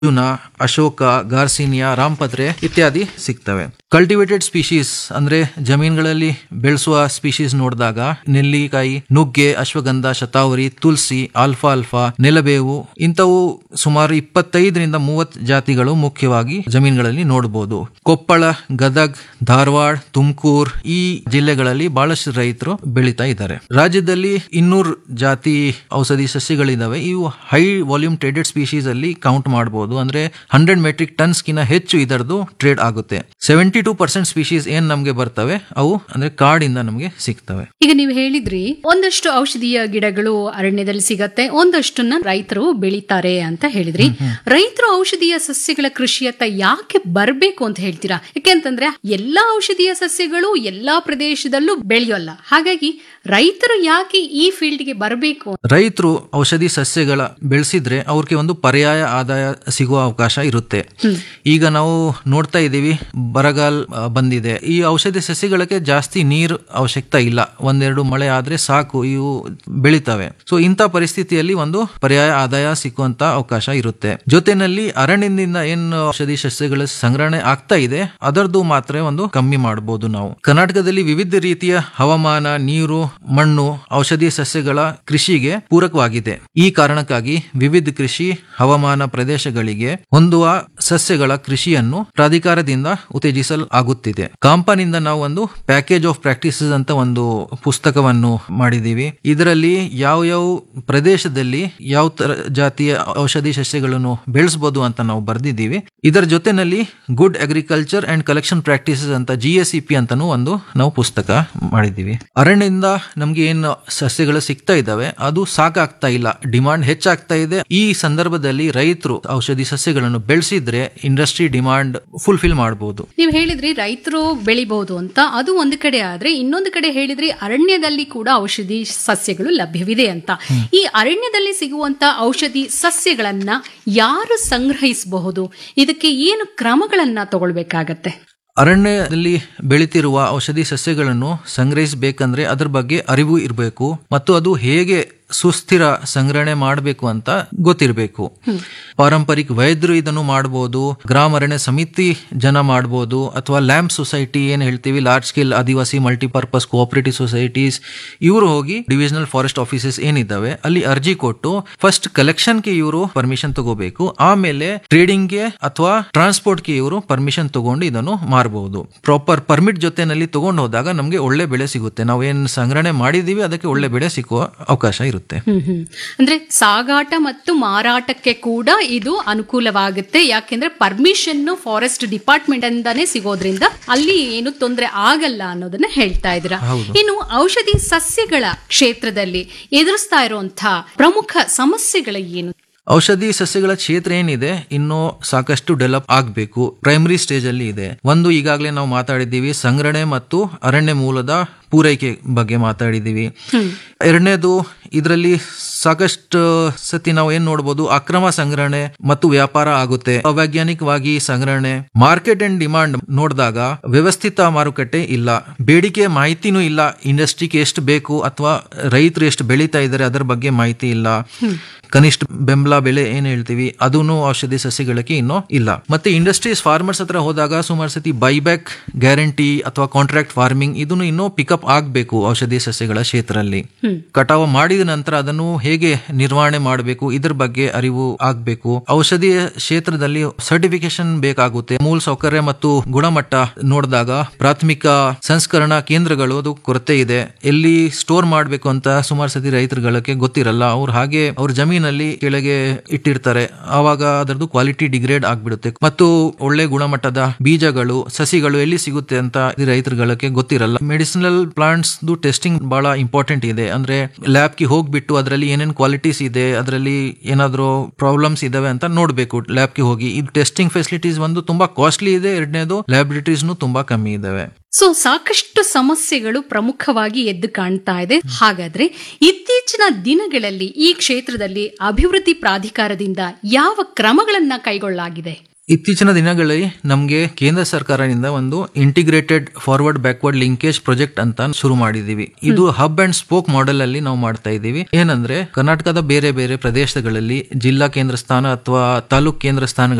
Arjuna Ashoka garcinia ರಾಂಪತ್ರೆ ಇತ್ಯಾದಿ ಸಿಗ್ತವೆ cultivated species ಅಂದ್ರೆ ಜಮೀನುಗಳಲ್ಲಿ ಬೆಳೆಸುವ ಸ್ಪೀಶೀಸ್ ನೋಡಿದಾಗ ನೆಲ್ಲಿಕಾಯಿ ನುಗ್ಗೆ ಅಶ್ವಗಂಧ ಶತಾವರಿ ತುಳಸಿ ಆಲ್ಫಾ ಆಲ್ಫಾ ನೆಲಬೇವು ಇಂಥವು ಸುಮಾರು ಇಪ್ಪತ್ತೈದರಿಂದ ಮೂವತ್ತು ಜಾತಿಗಳು ಮುಖ್ಯವಾಗಿ ಜಮೀನುಗಳಲ್ಲಿ ನೋಡಬಹುದು ಕೊಪ್ಪಳ ಗದಗ್ ಧಾರವಾಡ ತುಮಕೂರು ಈ ಜಿಲ್ಲೆಗಳಲ್ಲಿ ಬಹಳಷ್ಟು ರೈತರು ಬೆಳೀತಾ ಇದ್ದಾರೆ ರಾಜ್ಯದಲ್ಲಿ ಇನ್ನೂರು ಜಾತಿ ಔಷಧಿ ಸಸ್ಯಗಳಿದಾವೆ ಇವು ಹೈ ವಾಲ್ಯೂಮ್ ಟ್ರೇಡೆಡ್ ಸ್ಪೀಶೀಸ್ ಅಲ್ಲಿ ಕೌಂಟ್ ಮಾಡಬಹುದು ಅಂದ್ರೆ ಹಂಡ್ರೆಡ್ ಮೆಟ್ರಿಕ್ ಟನ್ಸ್ ಕಿನ್ನ ಹೆಚ್ಚು ಇದರದು ಟ್ರೇಡ್ ಆಗುತ್ತೆ ಸೆವೆಂಟಿ ಟೂ ಪರ್ಸೆಂಟ್ ಸ್ಪೀಶೀಸ್ ಏನ್ ನಮಗೆ ಬರ್ತವೆ ಅವು ಅಂದ್ರೆ ಕಾಡಿಂದ ನಮಗೆ ಸಿಗ್ತವೆ ಈಗ ನೀವು ಹೇಳಿದ್ರಿ ಒಂದಷ್ಟು ಔಷಧೀಯ ಗಿಡಗಳು ಅರಣ್ಯದಲ್ಲಿ ಸಿಗತ್ತೆ ಒಂದಷ್ಟನ್ನ ರೈತರು ಬೆಳಿತಾರೆ ಅಂತ ಹೇಳಿದ್ರಿ ರೈತರು ಔಷಧೀಯ ಸಸ್ಯಗಳ ಕೃಷಿಯತ್ತ ಯಾಕೆ ಬರ್ಬೇಕು ಅಂತ ಹೇಳ್ತೀರಾ ಯಾಕೆಂತಂದ್ರೆ ಎಲ್ಲಾ ಔಷಧೀಯ ಸಸ್ಯಗಳು ಎಲ್ಲಾ ಪ್ರದೇಶದಲ್ಲೂ ಬೆಳೆಯೋಲ್ಲ ಹಾಗಾಗಿ ರೈತರು ಯಾಕೆ ಈ ಫೀಲ್ಡ್ಗೆ ಬರಬೇಕು ರೈತರು ಔಷಧಿ ಸಸ್ಯಗಳ ಬೆಳೆಸಿದ್ರೆ ಅವ್ರಿಗೆ ಒಂದು ಪರ್ಯಾಯ ಆದಾಯ ಸಿಗುವ ಅವಕಾಶ ಇರುತ್ತೆ ಈಗ ನಾವು ನೋಡ್ತಾ ಇದ್ದೀವಿ ಬರಗಾಲ ಆ, ಬಂದಿದೆ ಈ ಔಷಧಿ ಸಸ್ಯಗಳಿಗೆ ಜಾಸ್ತಿ ನೀರು ಅವಶ್ಯಕತೆ ಇಲ್ಲ ಒಂದೆರಡು ಮಳೆ ಆದ್ರೆ ಸಾಕು ಇವು ಬೆಳಿತವೆ ಸೊ ಇಂಥ ಪರಿಸ್ಥಿತಿಯಲ್ಲಿ ಒಂದು ಪರ್ಯಾಯ ಆದಾಯ ಸಿಕ್ಕುವಂತ ಅವಕಾಶ ಇರುತ್ತೆ ಜೊತೆನಲ್ಲಿ ಅರಣ್ಯದಿಂದ ಏನು ಔಷಧಿ ಸಸ್ಯಗಳ ಸಂಗ್ರಹಣೆ ಆಗ್ತಾ ಇದೆ ಅದರದ್ದು ಮಾತ್ರ ಒಂದು ಕಮ್ಮಿ ಮಾಡಬಹುದು ನಾವು ಕರ್ನಾಟಕದಲ್ಲಿ ವಿವಿಧ ರೀತಿಯ ಹವಾಮಾನ ನೀರು ಮಣ್ಣು ಔಷಧಿ ಸಸ್ಯಗಳ ಕೃಷಿಗೆ ಪೂರಕವಾಗಿದೆ ಈ ಕಾರಣಕ್ಕಾಗಿ ವಿವಿಧ ಕೃಷಿ ಹವಾಮಾನ ಪ್ರದೇಶಗಳಿಗೆ ಹೊಂದುವ ಸಸ್ಯಗಳ ಕೃಷಿಯನ್ನು ಪ್ರಾಧಿಕಾರದಿಂದ ಉತ್ತೇಜಿಸಲಾಗುತ್ತಿದೆ ಕಾಂಪನಿಂದ ನಾವು ಒಂದು ಪ್ಯಾಕೇಜ್ ಆಫ್ ಪ್ರಾಕ್ಟೀಸಸ್ ಅಂತ ಒಂದು ಪುಸ್ತಕವನ್ನು ಮಾಡಿದೀವಿ ಇದರಲ್ಲಿ ಯಾವ ಯಾವ ಪ್ರದೇಶದಲ್ಲಿ ಯಾವ ತರ ಜಾತಿಯ ಔಷಧಿ ಸಸ್ಯಗಳನ್ನು ಬೆಳೆಸಬಹುದು ಅಂತ ನಾವು ಬರೆದಿದ್ದೀವಿ ಇದರ ಜೊತೆನಲ್ಲಿ good agriculture and collection practices ಅಂತ ಜಿ ಎಸ್ ಪಿ ಅಂತಾನು ಒಂದು ನಾವು ಪುಸ್ತಕ ಮಾಡಿದ್ದೀವಿ ಅರಣ್ಯದಿಂದ ನಮ್ಗೆ ಏನು ಸಸ್ಯಗಳು ಸಿಗ್ತಾ ಇದಾವೆ ಅದು ಸಾಕಾಗ್ತಾ ಇಲ್ಲ ಡಿಮಾಂಡ್ ಹೆಚ್ಚಾಗ್ತಾ ಇದೆ ಈ ಸಂದರ್ಭದಲ್ಲಿ ರೈತರು ಔಷಧಿ ಸಸ್ಯಗಳನ್ನು ಬೆಳೆಸಿದ್ರೆ ಇಂಡಸ್ಟ್ರಿ ಡಿಮಾಂಡ್ ಫುಲ್ಫಿಲ್ ಮಾಡಬಹುದು ನೀವು ಹೇಳಿದ್ರಿ ರೈತರು ಬೆಳಿಬಹುದು ಅಂತ ಅದು ಒಂದು ಕಡೆ ಆದ್ರೆ ಇನ್ನೊಂದು ಕಡೆ ಹೇಳಿದ್ರಿ ಅರಣ್ಯದಲ್ಲಿ ಕೂಡ ಔಷಧಿ ಸಸ್ಯಗಳು ಲಭ್ಯವಿದೆ ಅಂತ ಈ ಅರಣ್ಯದಲ್ಲಿ ಸಿಗುವಂತ ಔಷಧಿ ಸಸ್ಯಗಳನ್ನ ಯಾರು ಸಂಗ್ರಹಿಸಬಹುದು ಇದಕ್ಕೆ ಏನು ಕ್ರಮಗಳನ್ನ ತಗೊಳ್ಬೇಕಾಗತ್ತೆ ಅರಣ್ಯದಲ್ಲಿ ಬೆಳೀತಿರುವ ಔಷಧಿ ಸಸ್ಯಗಳನ್ನು ಸಂಗ್ರಹಿಸಬೇಕಂದ್ರೆ ಅದ್ರ ಬಗ್ಗೆ ಅರಿವು ಇರಬೇಕು ಮತ್ತು ಅದು ಹೇಗೆ ಸುಸ್ಥಿರ ಸಂಗ್ರಹಣೆ ಮಾಡಬೇಕು ಅಂತ ಗೊತ್ತಿರಬೇಕು ಪಾರಂಪರಿಕ ವೈದ್ಯರು ಇದನ್ನು ಮಾಡಬಹುದು ಗ್ರಾಮ ಅರಣ್ಯ ಸಮಿತಿ ಜನ ಮಾಡಬಹುದು ಅಥವಾ ಲ್ಯಾಂಪ್ ಸೊಸೈಟಿ ಏನ್ ಹೇಳ್ತೀವಿ large scale Adivasi multipurpose cooperative societies ಇವರು ಹೋಗಿ ಡಿವಿಷನಲ್ ಫಾರೆಸ್ಟ್ ಆಫೀಸಸ್ ಏನಿದ್ದಾವೆ ಅಲ್ಲಿ ಅರ್ಜಿ ಕೊಟ್ಟು ಫಸ್ಟ್ ಕಲೆಕ್ಷನ್ಗೆ ಇವರು ಪರ್ಮಿಷನ್ ತಗೋಬೇಕು ಆಮೇಲೆ ಟ್ರೇಡಿಂಗ್ಗೆ ಅಥವಾ ಟ್ರಾನ್ಸ್ಪೋರ್ಟ್ಗೆ ಇವರು ಪರ್ಮಿಷನ್ ತಗೊಂಡು ಇದನ್ನು ಮಾರಬಹುದು ಪ್ರಾಪರ್ ಪರ್ಮಿಟ್ ಜೊತೆನಲ್ಲಿ ತಗೊಂಡು ಹೋದಾಗ ನಮಗೆ ಒಳ್ಳೆ ಬೆಳೆ ಸಿಗುತ್ತೆ ನಾವು ಏನ್ ಸಂಗ್ರಹಣೆ ಮಾಡಿದೀವಿ ಅದಕ್ಕೆ ಒಳ್ಳೆ ಬೆಳೆ ಸಿಕ್ಕುವ ಅವಕಾಶ ಇರುತ್ತೆ ಹ್ಮ್ ಹ್ಮ್. ಅಂದ್ರೆ ಸಾಗಾಟ ಮತ್ತು ಮಾರಾಟಕ್ಕೆ ಕೂಡ ಇದು ಅನುಕೂಲವಾಗುತ್ತೆ ಯಾಕೆಂದ್ರೆ ಪರ್ಮಿಷನ್ ಫಾರೆಸ್ಟ್ ಡಿಪಾರ್ಟ್ಮೆಂಟ್ ಇಂದಾನೇ ಸಿಗೋದ್ರಿಂದ ಅಲ್ಲಿ ಏನು ತೊಂದರೆ ಆಗಲ್ಲ ಅನ್ನೋದನ್ನ ಹೇಳ್ತಾ ಇದ್ರ ಇನ್ನು ಔಷಧಿ ಸಸ್ಯಗಳ ಕ್ಷೇತ್ರದಲ್ಲಿ ಎದುರಿಸ್ತಾ ಇರುವಂತಹ ಪ್ರಮುಖ ಸಮಸ್ಯೆಗಳು ಏನು ಔಷಧಿ ಸಸ್ಯಗಳ ಕ್ಷೇತ್ರ ಏನಿದೆ ಇನ್ನೂ ಸಾಕಷ್ಟು ಡೆವಲಪ್ ಆಗಬೇಕು ಪ್ರೈಮರಿ ಸ್ಟೇಜ್ ಅಲ್ಲಿ ಇದೆ ಒಂದು ಈಗಾಗಲೇ ನಾವು ಮಾತಾಡಿದ್ದೀವಿ ಸಂಗ್ರಹಣೆ ಮತ್ತು ಅರಣ್ಯ ಮೂಲದ ಪೂರೈಕೆ ಬಗ್ಗೆ ಮಾತಾಡಿದ್ದೀವಿ ಎರಡನೇದು ಇದರಲ್ಲಿ ಸಾಕಷ್ಟು ಸತಿ ನಾವು ಏನ್ ನೋಡಬಹುದು ಅಕ್ರಮ ಸಂಗ್ರಹಣೆ ಮತ್ತು ವ್ಯಾಪಾರ ಆಗುತ್ತೆ ಅವೈಜ್ಞಾನಿಕವಾಗಿ ಸಂಗ್ರಹಣೆ ಮಾರ್ಕೆಟ್ ಅಂಡ್ ಡಿಮಾಂಡ್ ನೋಡಿದಾಗ ವ್ಯವಸ್ಥಿತ ಮಾರುಕಟ್ಟೆ ಇಲ್ಲ ಬೇಡಿಕೆ ಮಾಹಿತಿನೂ ಇಲ್ಲ ಇಂಡಸ್ಟ್ರಿಗೆ ಎಷ್ಟು ಬೇಕು ಅಥವಾ ರೈತರು ಎಷ್ಟು ಬೆಳೀತಾ ಇದ್ದಾರೆ ಅದರ ಬಗ್ಗೆ ಮಾಹಿತಿ ಇಲ್ಲ ಕನಿಷ್ಠ ಬೆಂಬಲ ಬೆಲೆ ಏನ್ ಹೇಳ್ತೀವಿ ಅದೂನು ಔಷಧಿ ಸಸ್ಯಗಳಿಗೆ ಇನ್ನೂ ಇಲ್ಲ ಮತ್ತೆ ಇಂಡಸ್ಟ್ರೀಸ್ ಫಾರ್ಮರ್ಸ್ ಹತ್ರ ಹೋದಾಗ ಸುಮಾರು ಸತಿ ಬೈಬ್ಯಾಕ್ ಗ್ಯಾರಂಟಿ ಅಥವಾ ಕಾಂಟ್ರಾಕ್ಟ್ ಫಾರ್ಮಿಂಗ್ ಇದನ್ನು ಇನ್ನೂ ಪಿಕಪ್ ಆಗಬೇಕು ಔಷಧಿ ಸಸ್ಯಗಳ ಕ್ಷೇತ್ರದಲ್ಲಿ ಕಟಾವು ಮಾಡಿದ ನಂತರ ಅದನ್ನು ಹೇಗೆ ನಿರ್ವಹಣೆ ಮಾಡಬೇಕು ಇದ್ರ ಬಗ್ಗೆ ಅರಿವು ಆಗಬೇಕು ಔಷಧಿ ಕ್ಷೇತ್ರದಲ್ಲಿ ಸರ್ಟಿಫಿಕೇಶನ್ ಬೇಕಾಗುತ್ತೆ ಮೂಲ ಸೌಕರ್ಯ ಮತ್ತು ಗುಣಮಟ್ಟ ನೋಡಿದಾಗ ಪ್ರಾಥಮಿಕ ಸಂಸ್ಕರಣಾ ಕೇಂದ್ರಗಳು ಅದು ಕೊರತೆ ಇದೆ ಎಲ್ಲಿ ಸ್ಟೋರ್ ಮಾಡಬೇಕು ಅಂತ ಸುಮಾರು ಸತಿ ರೈತರುಗಳಿಗೆ ಗೊತ್ತಿರಲ್ಲ ಅವ್ರು ಹಾಗೆ ಅವ್ರ ಜಮೀನಲ್ಲಿ ಕೆಳಗೆ ಇಟ್ಟಿರ್ತಾರೆ ಆವಾಗ ಅದರದ್ದು ಕ್ವಾಲಿಟಿ ಡಿಗ್ರೇಡ್ ಆಗ್ಬಿಡುತ್ತೆ ಮತ್ತು ಒಳ್ಳೆ ಗುಣಮಟ್ಟದ ಬೀಜಗಳು ಸಸಿಗಳು ಎಲ್ಲಿ ಸಿಗುತ್ತೆ ಅಂತ ಈ ರೈತರುಗಳಿಗೆ ಗೊತ್ತಿರಲ್ಲ ಮೆಡಿಸಿನಲ್ ಪ್ಲಾಂಟ್ಸ್ ಟೆಸ್ಟಿಂಗ್ ಬಹಳ ಇಂಪಾರ್ಟೆಂಟ್ ಇದೆ ಅಂದ್ರೆ ಲ್ಯಾಬ್ ಗೆ ಹೋಗ್ಬಿಟ್ಟು ಅದರಲ್ಲಿ ಏನೇನ್ ಕ್ವಾಲಿಟೀಸ್ ಇದೆ ಅದರಲ್ಲಿ ಏನಾದ್ರೂ ಪ್ರಾಬ್ಲಮ್ಸ್ ಇದಾವೆ ಅಂತ ನೋಡ್ಬೇಕು ಲ್ಯಾಬ್ ಗೆ ಹೋಗಿ ಇದು ಟೆಸ್ಟಿಂಗ್ ಫೆಸಿಲಿಟೀಸ್ ಒಂದು ತುಂಬಾ ಕಾಸ್ಟ್ಲಿ ಇದೆ ಎರಡನೇದು ಲ್ಯಾಬೊರೇಟರೀಸ್ ತುಂಬಾ ಕಮ್ಮಿ ಇದಾವೆ ಸೊ ಸಾಕಷ್ಟು ಸಮಸ್ಯೆಗಳು ಪ್ರಮುಖವಾಗಿ ಎದ್ದು ಕಾಣ್ತಾ ಇದೆ ಹಾಗಾದ್ರೆ ಇತ್ತೀಚಿನ ದಿನಗಳಲ್ಲಿ ಈ ಕ್ಷೇತ್ರದಲ್ಲಿ ಅಭಿವೃದ್ಧಿ ಪ್ರಾಧಿಕಾರದಿಂದ ಯಾವ ಕ್ರಮಗಳನ್ನ ಕೈಗೊಳ್ಳಲಾಗಿದೆ ಇತ್ತೀಚಿನ ದಿನಗಳಲ್ಲಿ ನಮಗೆ ಕೇಂದ್ರ ಸರ್ಕಾರದಿಂದ ಒಂದು integrated forward backward linkage project ಅಂತ ಶುರು ಮಾಡಿದೀವಿ ಇದು ಹಬ್ ಅಂಡ್ ಸ್ಪೋಕ್ ಮಾಡೆಲ್ ಅಲ್ಲಿ ನಾವು ಮಾಡ್ತಾ ಇದ್ದೀವಿ ಏನಂದ್ರೆ ಕರ್ನಾಟಕದ ಬೇರೆ ಬೇರೆ ಪ್ರದೇಶಗಳಲ್ಲಿ ಜಿಲ್ಲಾ ಕೇಂದ್ರ ಸ್ಥಾನ ಅಥವಾ ತಾಲೂಕ್ ಕೇಂದ್ರ ಸ್ಥಾನಗಳಲ್ಲಿ